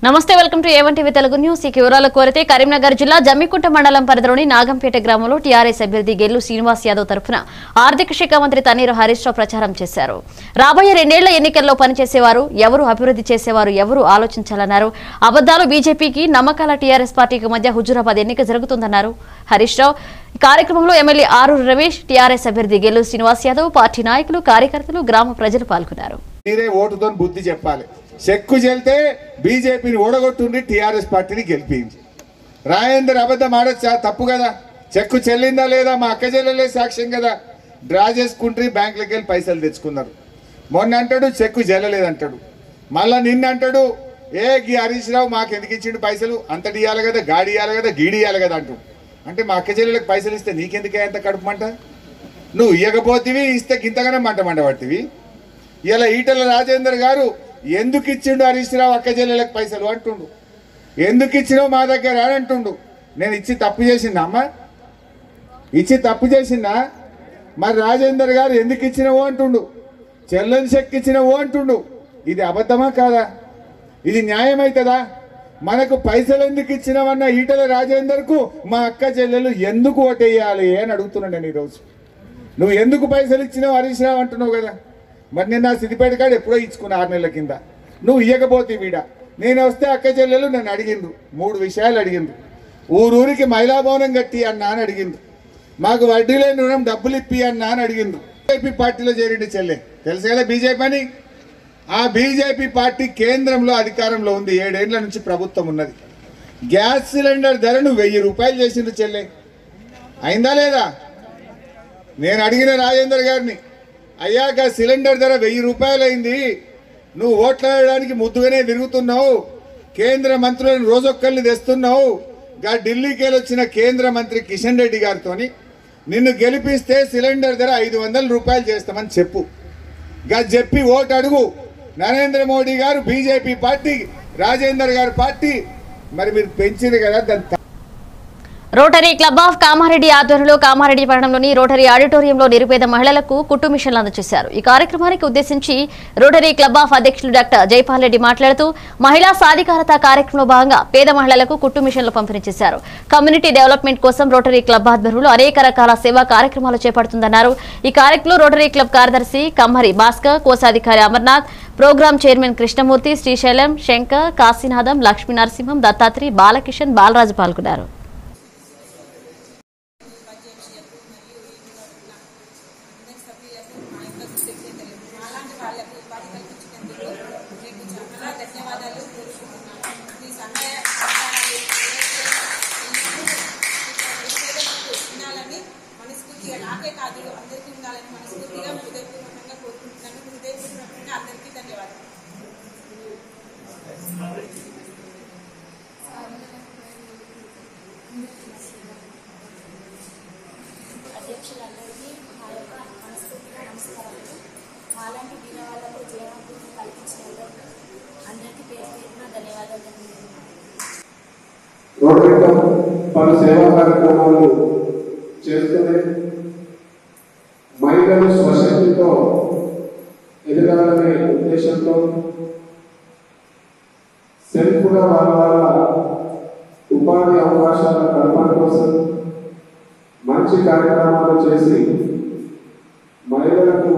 నమస్తే welcome to A one TV Telugu news ఈ వివరాలు కోరితే కరీంనగర్ జిల్లా జమ్మికుంట మండలం పరిధిలోని నాగంపేట గ్రామంలో టీఆర్ఎస్ అభ్యర్థి గెల్లు శ్రీనివాస్ యాదవ్ తరఫున ఆర్థిక శాఖ మంత్రి తన్నీరు హరీష్ రావు ప్రచారం చేశారు రాబోయే రెండేళ్ల ఎన్నికల్లో పనిచేసేవారు ఎవరు అభివృద్ధి చేసేవారు ఎవరు ఆలోచించాలన్నారు అబద్దాలు బీజేపీకి నమ్మకాల టీఆర్ఎస్ పార్టీకి మధ్య హుజురాబాద్ ఎన్నిక జరుగుతుందన్నారు హరీష్ రావు ఈ కార్యక్రమంలో ఎమ్మెల్యే ఆరూరు రమేష్ టీఆర్ఎస్ అభ్యర్థి గెల్లు శ్రీనివాస్ యాదవ్ పార్టీ నాయకులు కార్యకర్తలు గ్రామ ప్రజలు పాల్గొన్నారు మీరే ఓటుతో బుద్ధి చెప్పాలి చెక్కు చెల్తే బీజేపీని ఓడగొట్టుండి టీఆర్ఎస్ పార్టీని గెలిపించి రాజేందర్ అబద్ధం ఆడొచ్చా తప్పు కదా చెక్కు చెల్లిందా లేదా మా అక్క చెల్లెలే సాక్ష్యం కదా డ్రా చేసుకుంటే బ్యాంకులకి వెళ్ళి పైసలు తెచ్చుకున్నారు మొన్న అంటాడు చెక్కు చెల్లలేదంటాడు మళ్ళా నిన్న అంటాడు ఏ గీ హరీష్ రావు మాకు ఎందుకు ఇచ్చిండు పైసలు అంత ఇయ్యాలి కదా గాడి ఇయ్యాలి కదా గీడి ఇయ్యాలి కదా అంటూ అంటే మా అక్క చెల్లెలకు పైసలు ఇస్తే నీకెందుకే అంత కడుపుమంట నువ్వు ఇవ్వకపోతివి ఇస్తే గింతగానే మంట మంట పట్టివి ఇలా ఈటల రాజేందర్ గారు ఎందుకు ఇచ్చిండు హరీష్ రావు అక్క చెల్లెలకు పైసలు అంటుండు ఎందుకు ఇచ్చినావు మా దగ్గర అని అంటుండు నేను ఇచ్చి తప్పు చేసిందా అమ్మ ఇచ్చి తప్పు చేసిందా మరి రాజేందర్ గారు ఎందుకు ఇచ్చినవు అంటుండు చెల్లని శక్తి ఇచ్చినవు అంటుండు ఇది అబద్ధమా కాదా ఇది న్యాయమవుతుందా మనకు పైసలు ఎందుకు ఇచ్చినావన్న ఈటల రాజేందర్కు మా అక్క చెల్లెలు ఎందుకు ఓటేయాలి అని అడుగుతున్నాను నేను ఈరోజు నువ్వు ఎందుకు పైసలు ఇచ్చినావు హరీష్ రావు అంటున్నావు కదా మరి నేను నా సిద్దిపేట కాడ ఎప్పుడో ఇచ్చుకున్నా ఆరు నెలల కింద నువ్వు ఇయ్యకపోతే వీడ నేను వస్తే అక్క చెల్లెలు నన్ను అడిగిండ్రు మూడు విషయాలు అడిగిండ్రు ఊరూరికి మహిళా భవనం కట్టి అన్నా అని అడిగిండ్రు మాకు వడ్డీ లేని రుణం డబ్బులు ఇప్పి అన్నా అని అడిగిండ్రు బీజేపీ పార్టీలో చేరిండు చెల్లె తెలుసు కదా బీజేపీ అని ఆ బీజేపీ పార్టీ కేంద్రంలో అధికారంలో ఉంది ఏడేళ్ల నుంచి ప్రభుత్వం ఉన్నది గ్యాస్ సిలిండర్ ధరను వెయ్యి రూపాయలు చేసిండ్రు చెల్లె అయిందా లేదా నేను అడిగిన రాజేందర్ గారిని అయ్యాక సిలిండర్ ధర వెయ్యి రూపాయలు అయింది నువ్వు ఓట్లాడడానికి ముద్దుగానే తిరుగుతున్నావు కేంద్ర మంత్రులను రోజొక్కల్ని తెస్తున్నావు గా ఢిల్లీకి వెళ్ళి వచ్చిన కేంద్ర మంత్రి కిషన్ రెడ్డి గారితోని నిన్ను గెలిపిస్తే సిలిండర్ ధర ఐదు వందల రూపాయలు చేస్తామని చెప్పు గా చెప్పి ఓటు అడుగు నరేంద్ర మోడీ గారు బీజేపీ పార్టీ రాజేందర్ గారి పార్టీ మరి మీరు పెంచింది కదా దాని రోటరీ క్లబ్ ఆఫ్ కామారెడ్డి ఆధ్వర్యంలో కామారెడ్డి పట్టణంలోని రోటరీ ఆడిటోరియంలో నిరుపేద మహిళలకు కుట్టు మిషన్లు అందజేశారు ఈ కార్యక్రమానికి ఉద్దేశించి రోటరీ క్లబ్ ఆఫ్ అధ్యక్షులు డాక్టర్ జైపాల్ రెడ్డి మాట్లాడుతూ మహిళా సాధికారత కార్యక్రమంలో భాగంగా పేద మహిళలకు కుట్టు మిషన్లు పంపిణీ చేశారు కమ్యూనిటీ డెవలప్మెంట్ కోసం రోటరీ క్లబ్ ఆధ్వర్యంలో అనేక రకాల సేవా కార్యక్రమాలు చేపడుతుందన్నారు ఈ కార్యక్రమంలో రోటరీ క్లబ్ కార్యదర్శి కమ్మరి భాస్కర్ కోశాధికారి అమర్నాథ్ ప్రోగ్రాం చైర్మన్ కృష్ణమూర్తి శ్రీశైలం శంకర్ కాశీనాథం లక్ష్మీ నరసింహం దత్తాత్రి బాలకిషన్ బాలరాజు పాల్గొన్నారు అలాంటి వాళ్ళకు ఉపాధి కల్పించినందుకు మీకు చాలా ధన్యవాదాలు కోరుకుంటున్నాను మీ సహాయ సహకారాలు ఉండాలని మనస్ఫూర్తిగా నాకే కాదు అందరికీ ఉండాలని మనస్ఫూర్తిగా హృదయపూర్వకంగా కోరుకుంటున్నాను హృదయపూర్వకంగా అందరికీ ధన్యవాదాలు అధ్యక్షులందరికీ మా యొక్క మనస్ఫూర్తిగా నమస్కారాలు మాలాంటి దీని వాళ్ళకు జీవనోపాధి కల్పించినందుకు అందరికీ పేరు పేరున ధన్యవాదాలు తెలియజేస్తున్నాను. రోటరీ క్లబ్ పలు సేవా కార్యక్రమాలు చేస్తూనే మహిళలు స్వశక్తితో ఎదగాలనే ఉద్దేశంతో సెల్ఫ్గా వాళ్ళ వాళ్ళ ఉపాధి అవకాశాల కల్పన కోసం మంచి కార్యక్రమాలు చేసి మహిళలకు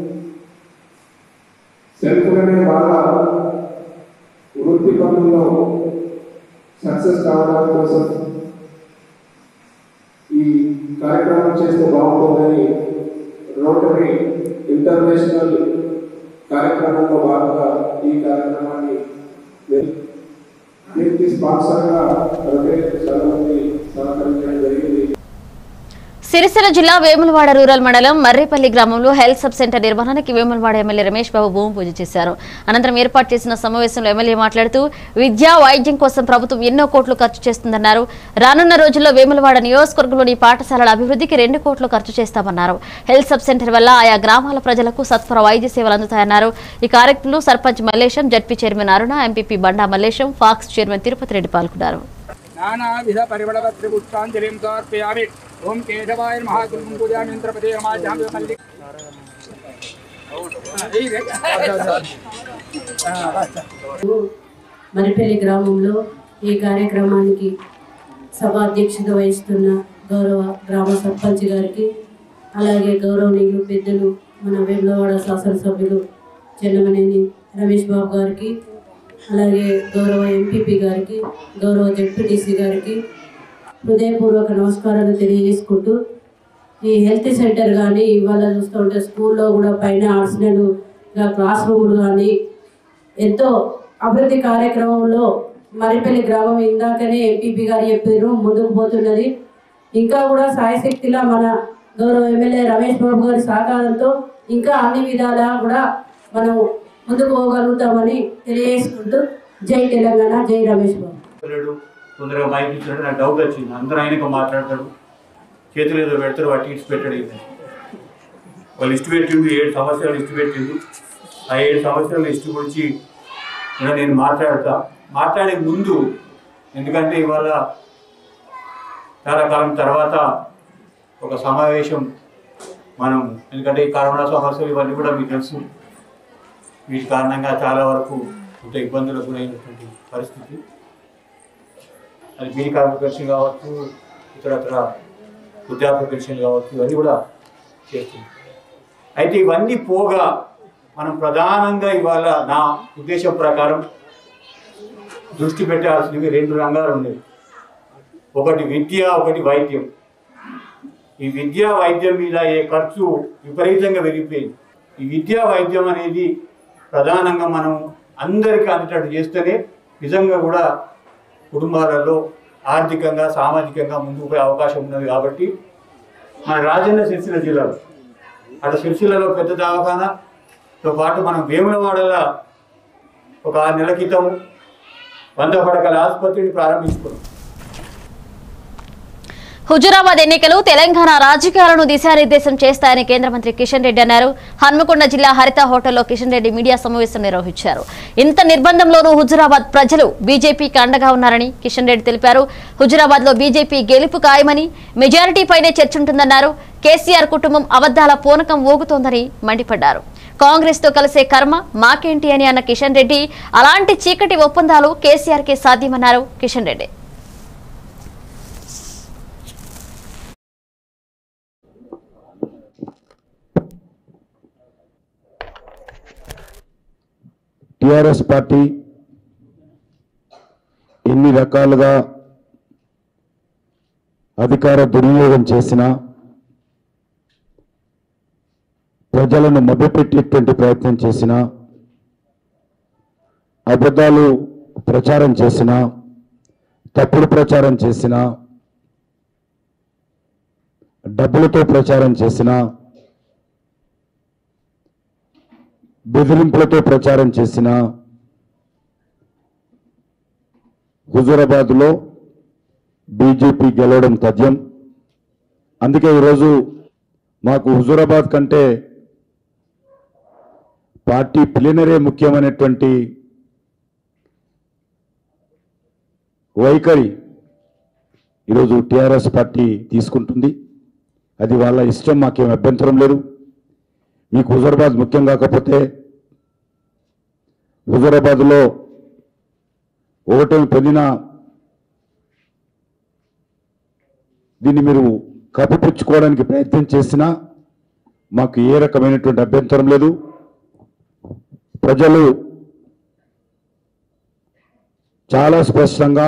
సెల్ఫ్గానే వాళ్ళ వృత్తి పనుల్లో సక్సెస్ కావడం కోసం ఈ కార్యక్రమం చేస్తే బాగుంటుందని రోటరీ ఇంటర్నేషనల్ కార్యక్రమంలో భాగంగా ఈ కార్యక్రమాన్ని నిర్వ- దీనికి స్పాన్సర్గా రోటరీ చాలా మంది సహకరించడం జరిగింది సిరిసిల్ల జిల్లా వేములవాడ రూరల్ మండలం మర్రేపల్లి గ్రామంలో హెల్త్ సబ్ సెంటర్ నిర్వహణకి వేములవాడ ఎమ్మెల్యే రమేష్ బాబు భూమి పూజ చేశారు అనంతరం ఏర్పాటు చేసిన సమావేశంలో ఎమ్మెల్యే మాట్లాడుతూ విద్య వైద్యం కోసం ప్రభుత్వం ఎన్నో కోట్లు ఖర్చు చేస్తుందన్నారు రానున్న రోజుల్లో వేములవాడ నియోజకవర్గంలోని పాఠశాలల అభివృద్ధికి రెండు కోట్లు ఖర్చు చేస్తామన్నారు హెల్త్ సబ్ సెంటర్ వల్ల ఆయా గ్రామాల ప్రజలకు సత్వర వైద్య సేవలు అందుతాయన్నారు ఈ కార్యక్రమంలో sarpanch Mallesham ZP chairman Aruna MPP Banda Mallesham ఫాక్స్ చైర్మన్ తిరుపతి రెడ్డి పాల్గొన్నారు నానావిధ పరిమళపత్రపుష్పాంజలిం సమర్పయామి ఓం కేశవాయ మహాకుల్పం పూజామింద్రపదే రమాజామి మల్లి మరిపల్లి గ్రామంలో ఈ కార్యక్రమానికి సభ అధ్యక్షత వహిస్తున్న గౌరవ గ్రామ సర్పంచ్ గారికి అలాగే గౌరవనీయులు పెద్దలు మన వేములవాడ శాసనసభ్యులు చెన్నమనేని రమేష్ బాబు గారికి అలాగే గౌరవ ఎంపీపీ గారికి గౌరవ జడ్పీటీసీ గారికి హృదయపూర్వక నమస్కారాలు తెలియజేసుకుంటూ ఈ హెల్త్ సెంటర్ కానీ ఇవాళ చూస్తుంటే స్కూల్లో కూడా పైన ఆర్సినల్గా క్లాస్ రూములు కానీ ఎంతో అభివృద్ధి కార్యక్రమంలో మరిపల్లి గ్రామం ఇందాకనే ఎంపీపీ గారు చెప్పారు ముందుకు పోతున్నది ఇంకా కూడా సాయశక్తిలా మన గౌరవ ఎమ్మెల్యే రమేష్ బాబు గారి సహకారంతో ఇంకా అన్ని విధాలా కూడా మనం ముందుకు పోగలుగుతామని తెలియజేసుకుంటూ జై తెలంగాణ జై రమేష్ బాబు లేడు తొందరగా మైక్ ఇచ్చినట్టు నాకు డౌట్ వచ్చింది అందరూ ఆయనకు మాట్లాడతాడు చేతులు ఏదో పెడతారు వాటి ఇచ్చి పెట్టాడు ఈయన. వాళ్ళు లిస్ట్ పెట్టిండు ఏడు సంవత్సరాలు లిస్ట్ పెట్టిండు ఆ ఏడు సంవత్సరాల లిస్ట్ గురించి కూడా నేను మాట్లాడతా మాట్లాడే ముందు ఎందుకంటే ఇవాళ చాలా కాలం తర్వాత ఒక సమావేశం మనం ఎందుకంటే ఈ కరోనా సమస్యలు ఇవన్నీ కూడా మీకు తెలుసు వీటి కారణంగా చాలా వరకు కొంత ఇబ్బందులకు గురైనటువంటి పరిస్థితి అది బీ కార్పొరేషన్ కావచ్చు ఇతరత్ర వృద్ధాప్య పెన్షన్ కావచ్చు ఇవన్నీ కూడా చేస్తుంది అయితే ఇవన్నీ పోగా మనం ప్రధానంగా ఇవాళ నా ఉద్దేశం ప్రకారం దృష్టి పెట్టాల్సినవి రెండు రంగాలు ఉండేవి ఒకటి విద్య ఒకటి వైద్యం ఈ విద్యా వైద్యం మీద ఏ ఖర్చు విపరీతంగా పెరిగిపోయింది ఈ విద్యా వైద్యం అనేది ప్రధానంగా మనం అందరికీ అందేటట్టు చేస్తేనే నిజంగా కూడా కుటుంబాలలో ఆర్థికంగా సామాజికంగా ముందుకు పోయే అవకాశం ఉన్నది కాబట్టి మన రాజన్న సిరిసిల్ల జిల్లాలో అటు సిరిసిల్లలో పెద్ద దవాఖానాతో పాటు మనం వేములవాడల ఒక ఆరు నెలల క్రితం వంద పడకల ఆసుపత్రిని ప్రారంభించుకున్నాం హుజురాబాద్ ఎన్నికలు తెలంగాణ రాజకీయాలను దిశానిర్దేశం చేస్తాయని కేంద్ర మంత్రి కిషన్ రెడ్డి అన్నారు హన్మకొండ జిల్లా హరిత హోటల్లో కిషన్ రెడ్డి మీడియా సమావేశం నిర్వహించారు ఇంత నిర్బంధంలోనూ హుజురాబాద్ ప్రజలు బీజేపీకి అండగా ఉన్నారని కిషన్ రెడ్డి తెలిపారు హుజురాబాద్ లో బీజేపీ గెలుపు ఖాయమని మెజారిటీపైనే చర్చుంటుందన్నారు కేసీఆర్ కుటుంబం అబద్దాల పూనకం ఊగుతోందని మండిపడ్డారు కాంగ్రెస్ తో కలిసే కర్మ మాకేంటి అని అన్న కిషన్ రెడ్డి అలాంటి చీకటి ఒప్పందాలు కేసీఆర్ కే సాధ్యమన్నారు కిషన్ రెడ్డి టిఆర్ఎస్ పార్టీ ఎన్ని రకాలుగా అధికార దుర్వినియోగం చేసినా ప్రజలను మభ్యపెట్టేటువంటి ప్రయత్నం చేసినా అబద్ధాలు ప్రచారం చేసినా తప్పుడు ప్రచారం చేసినా డబ్బులతో ప్రచారం చేసినా బెదిరింపులతో ప్రచారం చేసిన హుజూరాబాద్లో బీజేపీ గెలవడం తథ్యం అందుకే ఈరోజు మాకు హుజూరాబాద్ కంటే పార్టీ ప్లీనరే ముఖ్యమైనటువంటి వైఖరి ఈరోజు టీఆర్ఎస్ పార్టీ తీసుకుంటుంది అది వాళ్ళ ఇష్టం మాకేం అభ్యంతరం లేదు మీకు హుజూరాబాద్ ముఖ్యం కాకపోతే హుజూరాబాద్లో ఓటమి పొందిన దీన్ని మీరు కప్పిపుచ్చుకోవడానికి ప్రయత్నం చేసినా మాకు ఏ రకమైనటువంటి అభ్యంతరం లేదు ప్రజలు చాలా స్పష్టంగా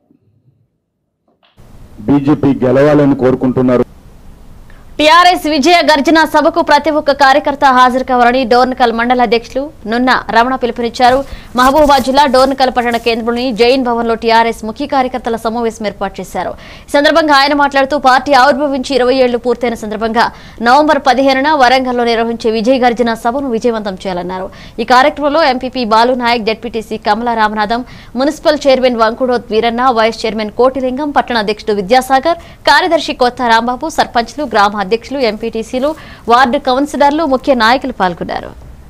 బీజేపీ గెలవాలని కోరుకుంటున్నారు టీఆర్ఎస్ విజయ గర్జన సభకు ప్రతి ఒక్క కార్యకర్త హాజరు కావాలని డోర్నకల్ మండల అధ్యక్షులు నున్న రమణ పిలుపునిచ్చారు మహబూబాబాద్ జిల్లా డోర్నకల్ పట్టణ కేంద్రంలోని జైన్ భవన్ లో టీఆర్ఎస్ ముఖ్య కార్యకర్తల సమావేశం ఏర్పాటు చేశారు ఈ సందర్భంగా ఆయన మాట్లాడుతూ పార్టీ ఆవిర్భవించి ఇరవై ఏళ్లు పూర్తయిన సందర్భంగా నవంబర్ పదిహేనున వరంగల్లో నిర్వహించే విజయ గర్జన సభను విజయవంతం చేయాలన్నారు ఈ కార్యక్రమంలో MPP Balu Nayak ZPTC Kamala Ramanatham municipal chairman Vankudoth Veeranna vice chairman Kotilingam పట్టణ అధ్యక్షుడు విద్యాసాగర్ కార్యదర్శి కొత్త రాంబాబు సర్పంచ్లు గ్రామ అధ్యక్షులు ఎంపీటీసీలు వార్డు కౌన్సిలర్లు ముఖ్య నాయకులు పాల్గొన్నారు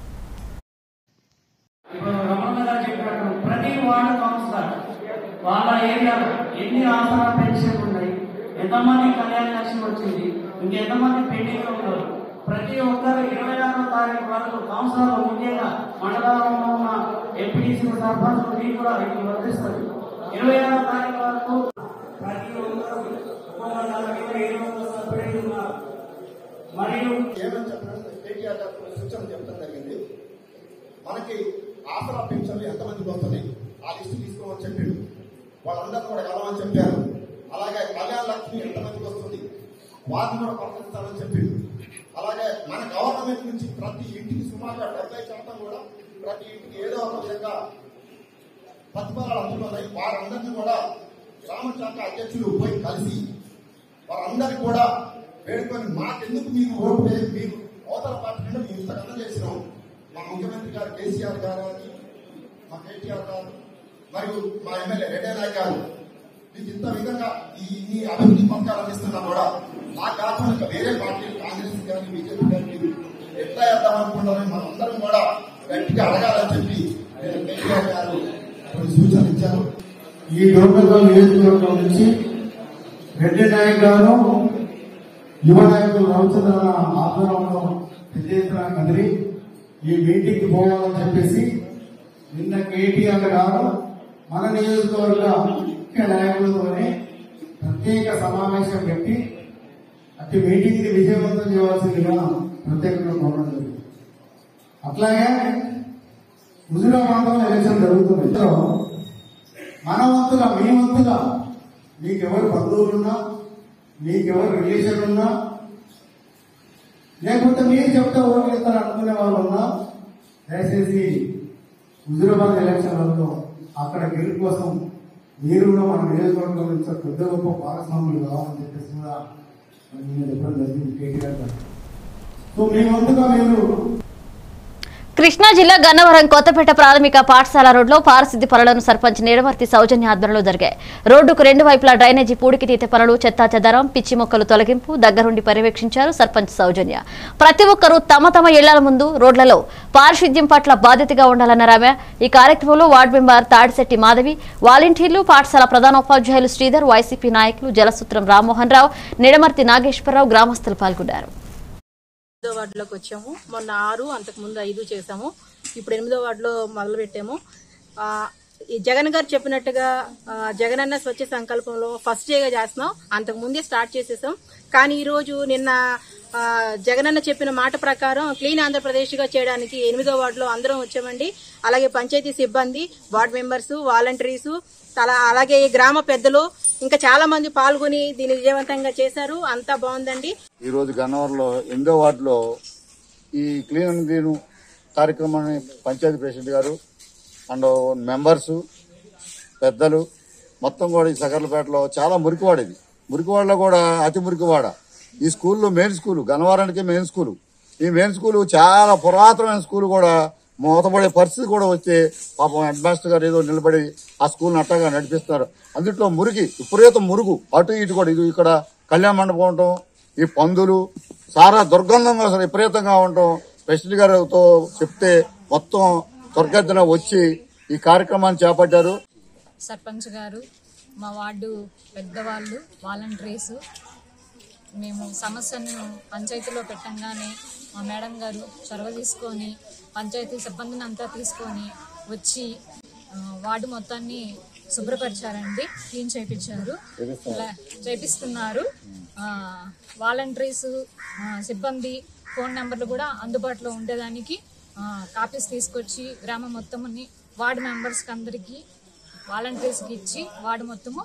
ఇప్పుడు రమణ గారు చెప్పినట్టు ప్రతి వార్డు కౌన్సిలర్ వాళ్ళ ఏరియాలో ఎన్ని ఆసరా పెన్షన్ ఉన్నాయి ఎంతమంది కళ్యాణ లక్ష్మి వచ్చింది ఇంకెంతమంది పెండింగ్ ఉన్నారు ప్రతి ఒక్కరు ఇరవై ఆరో తారీఖు వరకు కౌన్సిలర్ ముఖ్యంగా మండలంలో ఉన్న ఎంపీటీసీ చేసిన సర్పంచ్ మీకు కూడా ఇది వర్తిస్తుంది ఇరవై ఆరో తారీఖు వరకు ప్రతి ఒక్కరు ఒక్కొక్క ఏడు వందల సభ్యులు ఉన్నారు మరియు ఏమని చెప్పడం కేటీఆర్ గారు కొన్ని సూచనలు చెప్పడం జరిగింది మనకి ఆసరా పెన్షన్లు ఎంతమందికి వస్తున్నాయి ఆ లిస్టు తీసుకోమని చెప్పిండు వాళ్ళందరూ కూడా కలవని చెప్పారు అలాగే కళ్యాణ లక్ష్మి ఎంతమందికి వస్తుంది వారిని కూడా పంపిస్తామని చెప్పిండు అలాగే మన గవర్నమెంట్ నుంచి ప్రతి ఇంటికి సుమారుగా డెబ్బై శాతం కూడా ప్రతి ఇంటికి ఏదో ఒక విధంగా ప్రతిఫలాలు అందుతున్నాయి వారందరినీ కూడా గ్రామ శాఖ అధ్యక్షులు పోయి కలిసి వారందరికీ కూడా వేడుకొని మాకెందుకు మీరు ఓటు వేసి మీరు అవతల పార్టీ నుండి మేము ఇంతకన్నా చేసినాం మా ముఖ్యమంత్రి గారు కేసీఆర్ గారు అని మా కేటీఆర్ గారు మరియు మా ఎమ్మెల్యే రెడ్డి నాయక్ గారు మీకు ఇంత విధంగా ఈ ఈ అభివృద్ధి పథకాలు అందిస్తున్నా కూడా మా కాకుండా ఇంకా వేరే పార్టీ కాంగ్రెస్ కానీ బీజేపీ కానీ ఎట్లా చేద్దాం అనుకుంటారని మనం అందరం కూడా గట్టిగా అడగాలని చెప్పి నేను కేటీఆర్ గారు కొన్ని సూచనలు ఇచ్చారు ఈ డోర్నగల్ నియోజకవర్గం నుంచి రెడ్డి నాయక్ గారు యువ నాయకులు రవిచంద్ర ఆధ్వర్యంలో పెద్ద ఎత్తున కదిలి ఈ మీటింగ్ పోవాలని చెప్పేసి నిన్న కేటీఆర్ గారు మన నియోజకవర్గ ముఖ్య నాయకులతోనే ప్రత్యేక సమావేశం పెట్టి అట్టి మీటింగ్ ని విజయవంతం చేయవలసిందిగా ప్రత్యేకంగా కోరడం జరిగింది అట్లాగే హుజురాబాద్లో ఎలక్షన్ జరుగుతుంది ఇందులో మన వంతుగా మీ వంతుగా మీకెవరు బంధువులున్నా మీకెవరు రిలేషన్ ఉన్నా లేకపోతే మీరు చెప్తే ఓట్లు ఇస్తారు అనుకునే వాళ్ళు ఉన్నా దయచేసి హుజురాబాద్ ఎలక్షన్లలో అక్కడ గెలుపు కోసం మీరు కూడా మన నియోజకవర్గం నుంచి పెద్ద గొప్ప భాగస్వాములు కావాలని చెప్పేసి కూడా నేను చెప్పడం జరిగింది కేటీఆర్ గారు సో మీ వంతుగా మీరు కృష్ణా జిల్లా గన్నవరం కొత్తపేట ప్రాథమిక పాఠశాల రోడ్లో పారిశుద్ధ్య పనులను సర్పంచ్ నీడవర్తి సౌజన్య ఆధ్వర్యంలో జరిగాయి రోడ్డుకు రెండు వైపులా డ్రైనేజీ పూడికి తీత పనులు చెత్తా చెదారం పిచ్చి మొక్కలు తొలగింపు దగ్గరుండి పర్యవేక్షించారు సర్పంచ్ సౌజన్య ప్రతి ఒక్కరూ తమ తమ ఇళ్ల ముందు రోడ్లలో పారిశుద్ధ్యం పట్ల బాధ్యతగా ఉండాలన్నారు ఆమె ఈ కార్యక్రమంలో వార్డు మెంబర్ తాడిశెట్టి మాధవి వాలంటీర్లు పాఠశాల ప్రధానోపాధ్యాయులు శ్రీధర్ వైసీపీ నాయకులు జలసూత్రం రామ్మోహన్ రావు నిడమర్తి నాగేశ్వరరావు గ్రామస్తులు పాల్గొన్నారు ఎనిమిదో వార్డులోకి వచ్చాము మొన్న ఆరు అంతకుముందు ఐదు చేసాము ఇప్పుడు ఎనిమిదో వార్డులో మొదలు పెట్టాము ఆ, ఈ జగన్ గారు చెప్పినట్టుగా ఆ, జగనన్న స్వచ్ఛ సంకల్పంలో ఫస్ట్ డేగా చేస్తున్నాం అంతకు ముందే స్టార్ట్ చేసేసాం కానీ ఈ రోజు నిన్న ఆ, జగనన్న చెప్పిన మాట ప్రకారం క్లీన్ ఆంధ్రప్రదేశ్ గా చేయడానికి ఎనిమిదో వార్డులో అందరం వచ్చామండి అలాగే పంచాయతీ సిబ్బంది వార్డు మెంబర్స్ వాలంటీర్స్ అలా అలాగే ఈ గ్రామ పెద్దలు ఇంకా చాలా మంది పాల్గొని దీన్ని విజయవంతంగా చేశారు అంతా బాగుందండి ఈ రోజు గన్నవరంలో ఎనిమిదో వార్డులో ఈ క్లీన్ అండ్ గ్రీన్ కార్యక్రమాన్ని పంచాయతీ ప్రెసిడెంట్ గారు అండ్ మెంబర్స్ పెద్దలు మొత్తం కూడా ఈ సగర్లపేటలో చాలా మురికివాడ ఇది మురికివాడలో కూడా అతి మురికివాడ ఈ స్కూల్లో మెయిన్ స్కూల్ గన్నవరానికి మెయిన్ స్కూల్ ఈ మెయిన్ స్కూల్ చాలా పురాతనమైన స్కూల్ కూడా మూతపడే పరిస్థితి కూడా వస్తే పాపం హెడ్ మాస్టర్ గారు ఏదో నిలబడి ఆ స్కూల్ని అట్టగా నడిపిస్తున్నారు అందుట్లో మురికి విపరీత మురుగు అటు ఇటు కూడా ఇది ఇక్కడ కళ్యాణ మండపం ఉండటం ఈ పందులు సారా దుర్గంధంగా అసలు విపరీతంగా ఉండటం ప్రెసిడెంట్ గారితో చెప్తే మొత్తం దుర్గంధన వచ్చి ఈ కార్యక్రమాన్ని చేపట్టారు సర్పంచ్ గారు మా వార్డు పెద్దవాళ్ళు వాలంటీర్స్ మేము సమస్యను పంచాయతీలో పెట్టంగానే మా మేడం గారు చొరవ తీసుకొని పంచాయతీ సిబ్బందిని అంతా తీసుకొని వచ్చి ఆ, వార్డు మొత్తాన్ని శుభ్రపరిచారండి క్లీన్ చేయించారు ఇలా చేపిస్తున్నారు ఆ, వాలంటీర్స్ ఆ, సిబ్బంది ఫోన్ నెంబర్లు కూడా అందుబాటులో ఉండేదానికి ఆ, కాపీస్ తీసుకొచ్చి గ్రామం మొత్తంని వార్డు మెంబర్స్కి అందరికీ వాలంటీర్స్కి ఇచ్చి వార్డు మొత్తము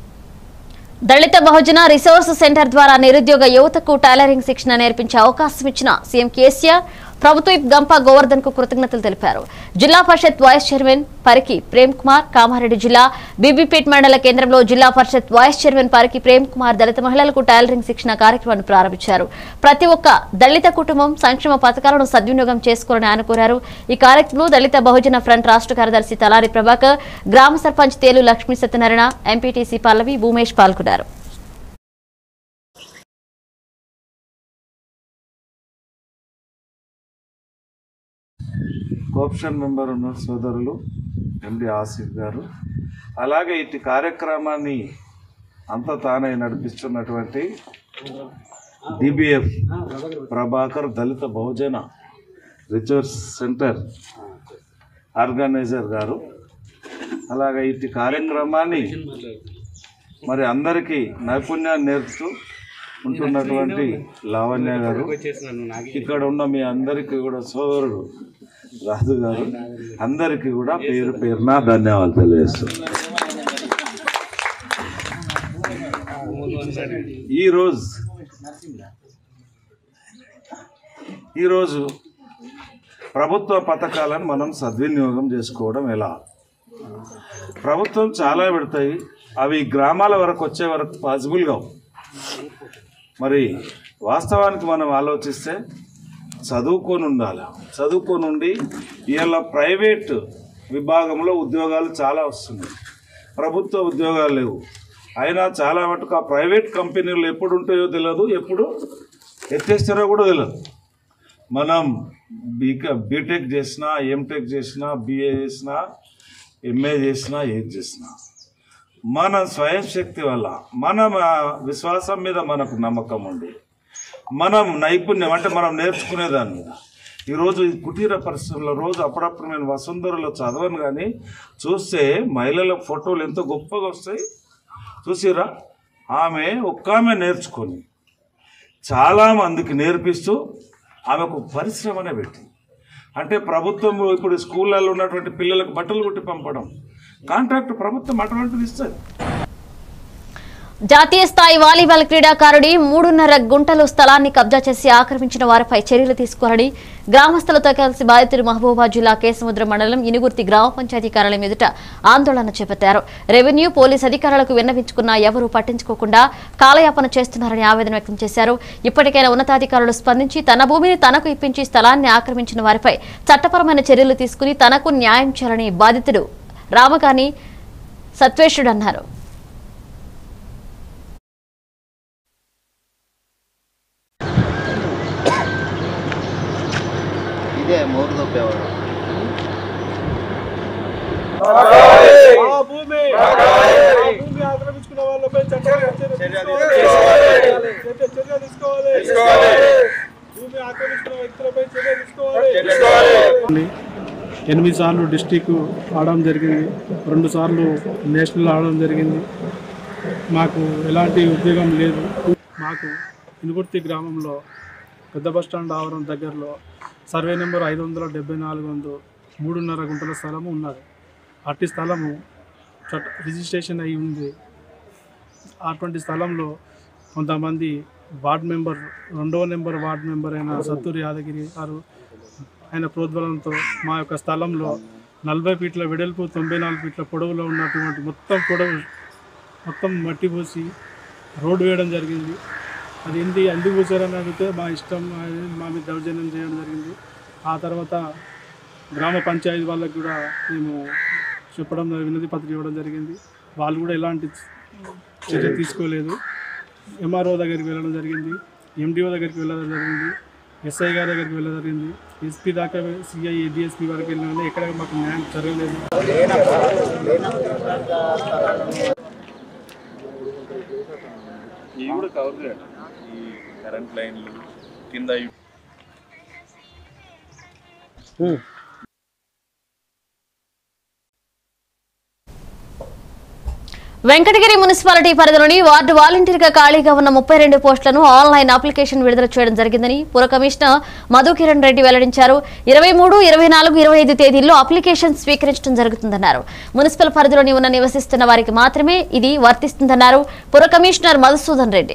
దళిత బహుజన రిసోర్స్ సెంటర్ ద్వారా నిరుద్యోగ యువతకు టైలరింగ్ శిక్షణ నేర్పించే అవకాశం ఇచ్చిన సీఎం కేసీఆర్ ప్రభుత్వ విప్ గంప గోవర్ధన్ కు కృతజ్ఞతలు తెలిపారు జిల్లా పరిషత్ వైస్ చైర్మన్ పరికి ప్రేమ్ కుమార్ కామారెడ్డి జిల్లా బీబీపేట్ మండల కేంద్రంలో జిల్లా పరిషత్ వైస్ చైర్మన్ పరికి ప్రేమ్ కుమార్ దళిత మహిళలకు టైలరింగ్ శిక్షణ కార్యక్రమాన్ని ప్రారంభించారు ప్రతి ఒక్క దళిత కుటుంబం సంక్షేమ పథకాలను సద్వినియోగం చేసుకోవాలని ఆయన కోరారు ఈ కార్యక్రమంలో దళిత బహుజన ఫ్రంట్ రాష్ట్ర కార్యదర్శి తలారి ప్రభాకర్ గ్రామ సర్పంచ్ తేలు లక్ష్మీ సత్యనారాయణ ఎంపీటీసీ పల్లవి భూమేష్ పాల్గొన్నారు కోప్షన్ మెంబర్ ఉన్న సోదరులు ఎండి ఆసిఫ్ గారు అలాగే ఇటు కార్యక్రమాన్ని అంత తానే నడిపిస్తున్నటువంటి DBF Prabhakar Dalit Bahujan resource centre organiser గారు అలాగే ఇటు కార్యక్రమాన్ని మరి అందరికీ నైపుణ్యాన్ని నేర్పుతూ ఉంటున్నటువంటి లావణ్య గారు ఇక్కడ ఉన్న మీ అందరికీ కూడా సోదరుడు రాజు గారు అందరికీ కూడా పేరు పేరున ధన్యవాదాలు తెలియజేస్తున్నాను ఈరోజు ఈరోజు ప్రభుత్వ పథకాలను మనం సద్వినియోగం చేసుకోవడం ఎలా ప్రభుత్వం చాలా పెడతాయి అవి గ్రామాల వరకు వచ్చే వరకు పాసిబుల్ కావు మరి వాస్తవానికి మనం ఆలోచిస్తే చదువుకొని ఉండాలి చదువుకొని ఉండి ఇవాళ ప్రైవేట్ విభాగంలో ఉద్యోగాలు చాలా వస్తున్నాయి ప్రభుత్వ ఉద్యోగాలు లేవు అయినా చాలా మటుకు ఆ ప్రైవేట్ కంపెనీలు ఎప్పుడు ఉంటాయో తెలియదు ఎప్పుడు ఎత్తేస్తారో కూడా తెలియదు మనం బీక బీటెక్ చేసినా ఎంటెక్ చేసినా బీఏ చేసినా ఎంఏ చేసినా ఏది చేసినా మన స్వయం శక్తి వల్ల మన విశ్వాసం మీద మనకు నమ్మకం ఉంది మనం నైపుణ్యం అంటే మనం నేర్చుకునే దాని మీద ఈరోజు ఈ కుటీర పరిశ్రమలో రోజు అప్పుడప్పుడు నేను వసుంధరలో చదవను కానీ చూస్తే మహిళల ఫోటోలు ఎంతో గొప్పగా వస్తాయి చూసిరా ఆమె ఒక్క ఆమె నేర్చుకొని చాలా మందికి నేర్పిస్తూ ఆమెకు పరిశ్రమనే పెట్టింది అంటే ప్రభుత్వం ఇప్పుడు స్కూళ్ళల్లో ఉన్నటువంటి పిల్లలకు బట్టలు కుట్టి పంపడం కాంట్రాక్ట్ ప్రభుత్వం అటువంటిది ఇస్తుంది జాతీయ స్థాయి వాలీబాల్ క్రీడాకారుడి మూడున్నర గుంటలు స్థలాన్ని కబ్జా చేసి ఆక్రమించిన వారిపై చర్యలు తీసుకోవాలని గ్రామస్తులతో కలిసి బాధితులు మహబూబాబాద్ జిల్లా కేసముద్ర మండలం ఇనుగుర్తి గ్రామ పంచాయతీ కార్యాలయం ఎదుట ఆందోళన చేపట్టారు రెవెన్యూ పోలీస్ అధికారులకు విన్నవించుకున్నా ఎవరూ పట్టించుకోకుండా కాలయాపన చేస్తున్నారని ఆవేదన వ్యక్తం చేశారు ఇప్పటికైనా ఉన్నతాధికారులు స్పందించి తన భూమిని తనకు ఇప్పించి స్థలాన్ని ఆక్రమించిన వారిపై చట్టపరమైన చర్యలు తీసుకుని తనకు న్యాయం చేయాలని బాధితుడు రామగాని సత్వేషుడు అన్నారు ఇదే మోరు దొబ్బేవాడు భూమి భూమి ఆక్రమించుకున్న వాళ్ళపై చర్య తీసుకోవాలి భూమి ఆక్రమించుకున్న వ్యక్తులపై చర్య తీసుకోవాలి ఎనిమిది సార్లు డిస్టిక్ ఆడడం జరిగింది రెండు సార్లు నేషనల్ ఆడడం జరిగింది మాకు ఎలాంటి ఉద్యోగం లేదు మాకు ఇనుగుర్తి గ్రామంలో పెద్ద బస్టాండ్ ఆవరణ దగ్గరలో సర్వే నెంబర్ ఐదు వందల డెబ్బై నాలుగు వందలు మూడున్నర గుంటల స్థలము ఉన్నది అట్టి స్థలము చట్ట రిజిస్ట్రేషన్ అయి ఉంది అటువంటి స్థలంలో కొంతమంది వార్డ్ మెంబర్ రెండవ నెంబర్ వార్డ్ మెంబర్ అయిన సత్తూరు యాదగిరి గారు ఆయన ప్రోద్బలంతో మా యొక్క స్థలంలో నలభై ఫీట్ల వెడల్పు తొంభై నాలుగు ఫీట్ల పొడవులో ఉన్నటువంటి మొత్తం పొడవు మొత్తం మట్టి పోసి రోడ్డు వేయడం జరిగింది అది ఏంటి ఎందుకు పోసారని అడిగితే మా ఇష్టం అది మా మీద దౌర్జన్యం చేయడం జరిగింది ఆ తర్వాత గ్రామ పంచాయతీ వాళ్ళకి కూడా మేము చెప్పడం వినతి పత్రిక ఇవ్వడం జరిగింది వాళ్ళు కూడా ఎలాంటి చర్య తీసుకోలేదు ఎంఆర్ఓ దగ్గరికి వెళ్ళడం జరిగింది ఎండిఓ దగ్గరికి వెళ్ళడం జరిగింది ఎస్ఐ గారి దగ్గరికి వెళ్ళడం జరిగింది ఎస్పీ దాకా సిఐ డిఎస్పీ వరకు వెళ్ళినా కానీ ఎక్కడ మాకు న్యాయం జరగలేదు ఇవి కూడా కవర్ చేయండి ఈ కరెంట్ లైన్లు కింద ఇవి వెంకటగిరి మున్సిపాలిటీ పరిధిలోని వార్డు వాలంటీర్గా ఖాళీగా ఉన్న ముప్పై రెండు పోస్టులను ఆన్లైన్ అప్లికేషన్ విడుదల చేయడం జరిగిందని పుర కమిషనర్ మధు కిరణ్ రెడ్డి వెల్లడించారు ఇరవై మూడు ఇరవై నాలుగు ఇరవై ఐదు తేదీల్లో అప్లికేషన్ స్వీకరించడం జరుగుతుందన్నారు మున్సిపల్ పరిధిలోని ఉన్న నివసిస్తున్న వారికి మాత్రమే ఇది వర్తిస్తుందన్నారు పుర కమిషనర్ మధుసూదన్ రెడ్డి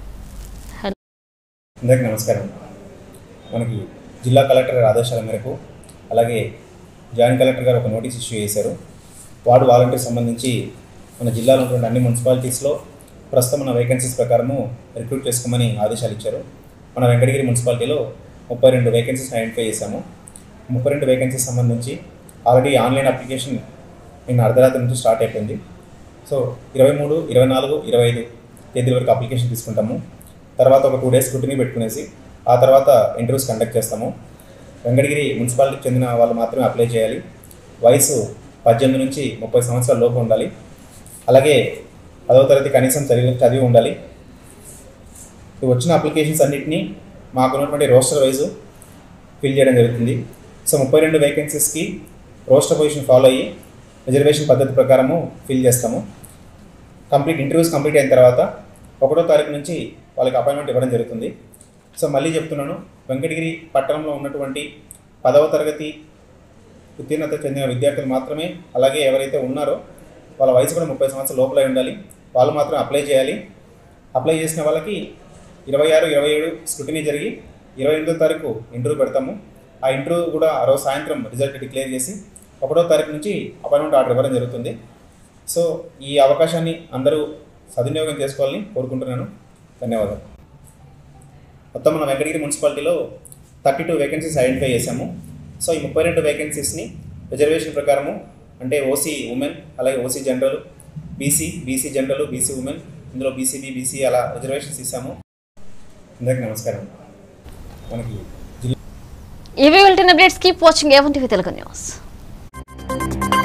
అందరికీ నమస్కారం మనకి జిల్లా కలెక్టర్ గారి ఆదేశాల మేరకు అలాగే జాయింట్ కలెక్టర్ గారు ఒక నోటీస్ ఇష్యూ చేశారు వార్డు వాలంటీర్ సంబంధించి మన జిల్లాలో ఉన్నటువంటి అన్ని మున్సిపాలిటీస్లో ప్రస్తుతం మన వేకెన్సీస్ ప్రకారము రిక్రూట్ చేసుకోమని ఆదేశాలు ఇచ్చారు మన వెంకటగిరి మున్సిపాలిటీలో ముప్పై రెండు వేకెన్సీస్ ఐడెంటిఫై చేశాము ముప్పై రెండు వేకెన్సీస్ సంబంధించి ఆల్రెడీ ఆన్లైన్ అప్లికేషన్ నిన్న అర్ధరాత్రి నుంచి స్టార్ట్ అయిపోయింది సో ఇరవై మూడు ఇరవై నాలుగు ఇరవై ఐదు తేదీల వరకు అప్లికేషన్ తీసుకుంటాము తర్వాత ఒక టూ డేస్ స్క్రూటినీ పెట్టుకునేసి ఆ తర్వాత ఇంటర్వ్యూస్ కండక్ట్ చేస్తాము వెంకటగిరి మున్సిపాలిటీకి చెందిన వాళ్ళు మాత్రమే అప్లై చేయాలి వయసు పద్దెనిమిది నుంచి ముప్పై సంవత్సరాల లోపు ఉండాలి అలాగే పదవ తరగతి కనీసం చదివి చదివి ఉండాలి ఈ వచ్చిన అప్లికేషన్స్ అన్నింటినీ మాకు ఉన్నటువంటి రోస్టర్ వైజు ఫిల్ చేయడం జరుగుతుంది సో ముప్పై రెండు వేకెన్సీస్కి రోస్టర్ పొజిషన్ ఫాలో అయ్యి రిజర్వేషన్ పద్ధతి ప్రకారము ఫిల్ చేస్తాము కంప్లీట్ ఇంటర్వ్యూస్ కంప్లీట్ అయిన తర్వాత ఒకటో తారీఖు నుంచి వాళ్ళకి అపాయింట్మెంట్ ఇవ్వడం జరుగుతుంది సో మళ్ళీ చెప్తున్నాను వెంకటగిరి పట్టణంలో ఉన్నటువంటి పదవ తరగతి ఉత్తీర్ణత చెందిన విద్యార్థులు మాత్రమే అలాగే ఎవరైతే ఉన్నారో వాళ్ళ వయసు కూడా ముప్పై సంవత్సరాల లోపలే ఉండాలి వాళ్ళు మాత్రం అప్లై చేయాలి అప్లై చేసిన వాళ్ళకి ఇరవై ఆరు ఇరవై ఏడు స్క్రూటినీ జరిగి ఇరవై ఎనిమిదో తారీఖు ఇంటర్వ్యూ పెడతాము ఆ ఇంటర్వ్యూ కూడా ఆ రోజు సాయంత్రం రిజల్ట్ డిక్లేర్ చేసి ఒకటో తారీఖు నుంచి అపాయింట్మెంట్ ఆర్డర్ ఇవ్వడం జరుగుతుంది సో ఈ అవకాశాన్ని అందరూ సద్వినియోగం చేసుకోవాలని కోరుకుంటున్నాను ధన్యవాదాలు మొత్తం మన వెంకటగిరి మున్సిపాలిటీలో థర్టీ టూ వేకెన్సీస్ ఐడెంటిఫై చేశాము సో ఈ ముప్పై రెండు వేకెన్సీస్ని రిజర్వేషన్ ప్రకారము అంటే ఓసీ ఉమెన్ అలాగే OC general BC BC general BC women ఇందులో బీసీబీ బీసీ అలా రిజర్వేషన్స్ ఇస్తాము అందరికీ నమస్కారం మనకి జిల్లా ఇవి వెళ్తున్న updates keep watching A one TV Telugu news